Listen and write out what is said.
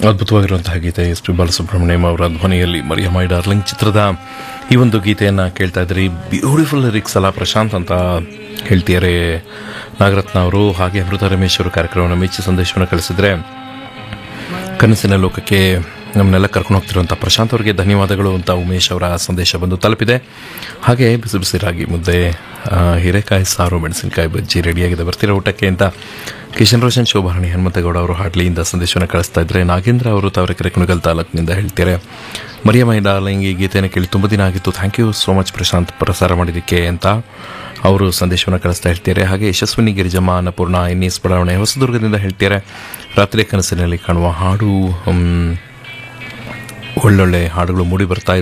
ಅದ್ಭುತವಾಗಿರುವಂತಹ ಗೀತೆ S P Balasubrahmanyam ಅವರ ಧ್ವನಿಯಲ್ಲಿ ಮರಿಯ ಮೈ ಡಾರ್ಲಿಂಗ್ ಚಿತ್ರದ ಈ ಒಂದು ಗೀತೆಯನ್ನು ಕೇಳ್ತಾ ಇದ್ರಿ ಬ್ಯೂಟಿಫುಲ್ ಲಿರಿಕ್ಸ್ ಅಲ್ಲ ಪ್ರಶಾಂತ್ ಅಂತ ಹೇಳ್ತಿದ್ದಾರೆ ನಾಗರತ್ನ ಅವರು ಹಾಗೆ ಅಮೃತ ರಮೇಶ್ ಅವರು ಕಾರ್ಯಕ್ರಮವನ್ನು ಮೆಚ್ಚಿ ಸಂದೇಶವನ್ನು ಕಳಿಸಿದ್ರೆ ಕನಸಿನ ಲೋಕಕ್ಕೆ ನಮ್ಮನ್ನೆಲ್ಲ ಕರ್ಕೊಂಡು ಹೋಗ್ತಿರುವಂಥ ಪ್ರಶಾಂತ್ ಅವರಿಗೆ ಧನ್ಯವಾದಗಳು ಅಂತ ಉಮೇಶ್ ಅವರ ಸಂದೇಶ ಬಂದು ತಲುಪಿದೆ ಹಾಗೆ ಬಿಸಿ ಬಿಸಿ ರಾಗಿ ಮುದ್ದೆ ಆ, ಹೀರೆಕಾಯಿ ಸಾರು ಮೆಣಸಿನಕಾಯಿ ಬಜ್ಜಿ ರೆಡಿಯಾಗಿದೆ ಬರ್ತಿರೋ ಊಟಕ್ಕೆ ಅಂತ ಕಿಶನ್ ರೋಷನ್ ಶೋಭಾರಣಿ ಹನುಮಂತಗೌಡ ಅವರು ಹಾಡ್ಲಿಯಿಂದ ಸಂದೇಶವನ್ನು ಕಳಿಸ್ತಾ ಇದ್ರೆ ನಾಗೇಂದ್ರ ಅವರು ತಾವರೆಕೆರೆ ಕುಣಗಲ್ ತಾಲೂಕಿನಿಂದ ಹೇಳ್ತಾರೆ ಮರಿಯಮ್ಮ ಡಾರ್ಲಿಂಗ್ ಈ ಗೀತೆಯನ್ನು ಕೇಳಿ ತುಂಬ ದಿನ ಆಗಿತ್ತು thank you so much Prashanth ಪ್ರಸಾರ ಮಾಡಿದ್ದಕ್ಕೆ ಅಂತ ಅವರು ಸಂದೇಶವನ್ನು ಕಳಿಸ್ತಾ ಹೇಳ್ತಾರೆ ಹಾಗೆ ಯಶಸ್ವಿನಿ ಗಿರಿಜಮ್ಮ ಅನ್ನಪೂರ್ಣ ಎನ್ ಎಸ್ ಬಡಾವಣೆ ಹೊಸದುರ್ಗದಿಂದ ಹೇಳ್ತಾರೆ ರಾತ್ರಿ ಕನಸಿನಲ್ಲಿ ಕಾಣುವ ಹಾಡು ಹ್ಮ್, ಒಳ್ಳೊಳ್ಳೆ ಹಾಡುಗಳು ಮೂಡಿ ಬರ್ತಾ